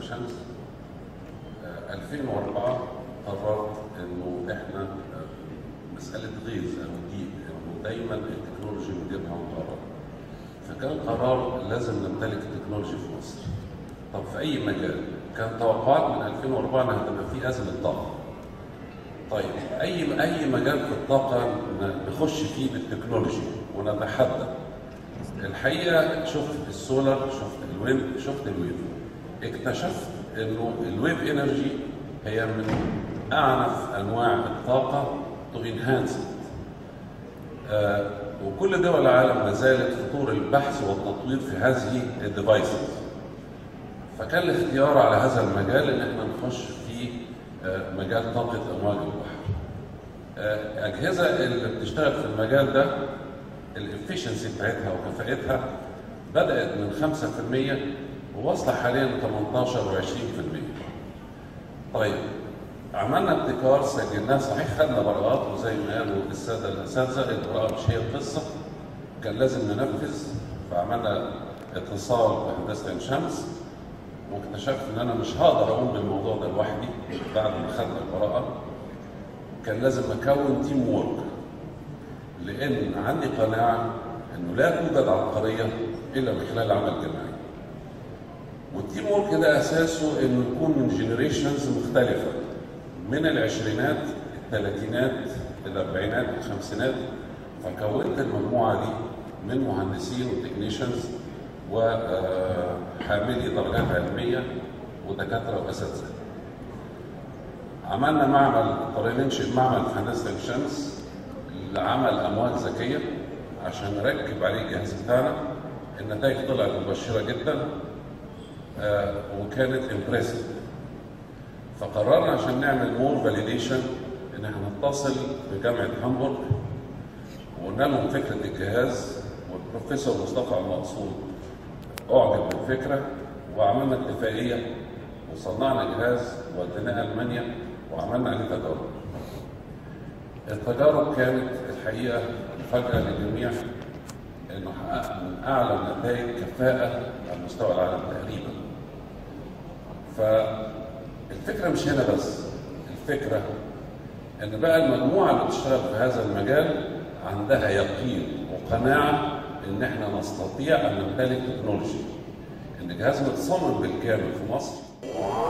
شمس آه، 2004 قررت انه احنا آه، مساله غيظ او ضيق انه دايما التكنولوجي مديرها مقرر فكان قرار لازم نمتلك التكنولوجي في مصر طب في اي مجال كان توقعات من 2004 انها هتبقى في ازمه طاقه طيب اي اي مجال في الطاقه ن- نخش فيه بالتكنولوجي ونتحدى الحقيقه شفت السولار شفت الويند شفت الويف اكتشفت انه الويف انرجي هي من اعنف انواع الطاقه تو انهانس وكل دول العالم ما زالت في طور البحث والتطوير في هذه الديفايسز فكان الاختيار على هذا المجال ان احنا نخش في آه، مجال طاقه امواج البحر آه، الاجهزه اللي بتشتغل في المجال ده الافشنسي بتاعتها وكفاءتها بدات من 5% وواصله حاليا ل 18 و20% طيب عملنا ابتكار سجلناه صحيح خدنا براءات وزي ما قالوا الساده الاساتذه البراءه مش هي القصه كان لازم ننفذ فعملنا اتصال بهندسه عين شمس واكتشفت ان انا مش هقدر اقوم بالموضوع ده لوحدي بعد ما خدنا البراءه كان لازم اكون تيم وورك لان عندي قناعه انه لا توجد عبقريه الا من خلال العمل الجماعي والتيم وورك ده اساسه انه يكون من جنريشنز مختلفه من العشرينات الثلاثينات الاربعينات الخمسينات فكونت المجموعه دي من مهندسين وتكنيشنز وحاملي درجات علميه ودكاتره واساتذه. عملنا معمل اضطرينا ننشئ معمل في هندسه عين شمس لعمل امواج ذكيه عشان نركب عليه الجهاز بتاعنا النتائج طلعت مبشره جدا آه، وكانت امبرسيف فقررنا عشان نعمل مور فاليديشن ان احنا نتصل بجامعه هامبورغ وقلنا لهم فكره الجهاز والبروفيسور مصطفى المقصود اعجب بالفكره وعملنا اتفاقيه وصنعنا جهاز وديناه المانيا وعملنا عليه تجارب. التجارب كانت الحقيقه مفاجاه للجميع انه حقق من اعلى نتائج كفاءه على مستوى العالم تقريبا. فالفكره مش هنا بس الفكره ان بقى المجموعه اللي بتشتغل في هذا المجال عندها يقين وقناعه ان احنا نستطيع ان نمتلك تكنولوجي ان جهاز متصمم بالكامل في مصر